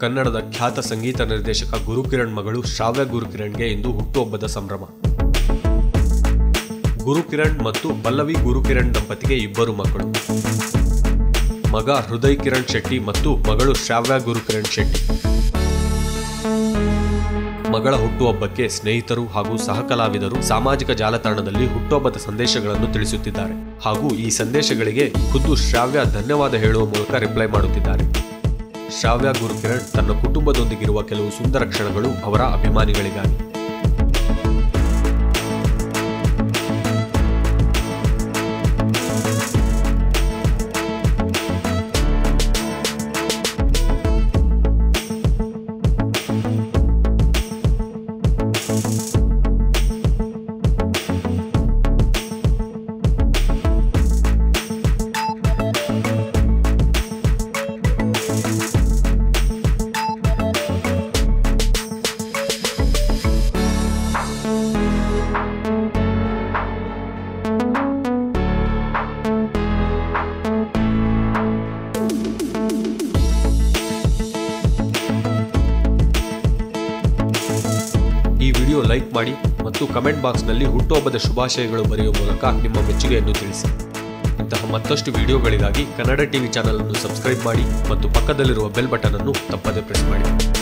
ಕನ್ನಡದ ಖ್ಯಾತ ಸಂಗೀತ ನಿರ್ದೇಶಕ ಗುರುಕಿರಣ್ ಮಗಳು ಶ್ರಾವ್ಯ ಗುರುಕಿರಣ್ಗೆ ಇಂದು ಹುಟ್ಟುಹಬ್ಬದ ಸಂಭ್ರಮ ಗುರುಕಿರಣ್ ಮತ್ತು ಪಲ್ಲವಿ ಗುರುಕಿರಣ್ ದಂಪತಿಗೆ ಇಬ್ಬರು ಮಕ್ಕಳು ಮಗ ಹೃದಯ್ ಕಿರಣ್ ಶೆಟ್ಟಿ ಮತ್ತು ಮಗಳು ಶ್ರಾವ್ಯ ಗುರುಕಿರಣ್ ಶೆಟ್ಟಿ ಮಗಳ ಹುಟ್ಟುಹಬ್ಬಕ್ಕೆ ಸ್ನೇಹಿತರು ಹಾಗೂ ಸಹಕಲಾವಿದರು ಸಾಮಾಜಿಕ ಜಾಲತಾಣದಲ್ಲಿ ಹುಟ್ಟುಹಬ್ಬದ ಸಂದೇಶಗಳನ್ನು ತಿಳಿಸುತ್ತಿದ್ದಾರೆ ಹಾಗೂ ಈ ಸಂದೇಶಗಳಿಗೆ ಖುದ್ದು ಶ್ರಾವ್ಯ ಧನ್ಯವಾದ ಹೇಳುವ ಮೂಲಕ ರಿಪ್ಲೈ ಮಾಡುತ್ತಿದ್ದಾರೆ ಶ್ರಾವ್ಯ ಗುರುಕಿರಣ್ ತನ್ನ ಕುಟುಂಬದೊಂದಿಗಿರುವ ಕೆಲವು ಸುಂದರ ಕ್ಷಣಗಳು ಅವರ ಅಭಿಮಾನಿಗಳಿಗಾಗಿ ಈ ವಿಡಿಯೋ ಲೈಕ್ ಮಾಡಿ ಮತ್ತು ಕಮೆಂಟ್ ಬಾಕ್ಸ್ನಲ್ಲಿ ಹುಟ್ಟುಹಬ್ಬದ ಶುಭಾಶಯಗಳು ಬರೆಯುವ ಮೂಲಕ ನಿಮ್ಮ ಮೆಚ್ಚುಗೆಯನ್ನು ತಿಳಿಸಿ ಇಂತಹ ಮತ್ತಷ್ಟು ವಿಡಿಯೋಗಳಿಗಾಗಿ ಕನ್ನಡ ಟಿವಿ ಚಾನಲ್ ಅನ್ನು ಸಬ್ಸ್ಕ್ರೈಬ್ ಮಾಡಿ ಮತ್ತು ಪಕ್ಕದಲ್ಲಿರುವ ಬೆಲ್ ಬಟನ್ ಅನ್ನು ತಪ್ಪದೆ ಪ್ರೆಸ್ ಮಾಡಿ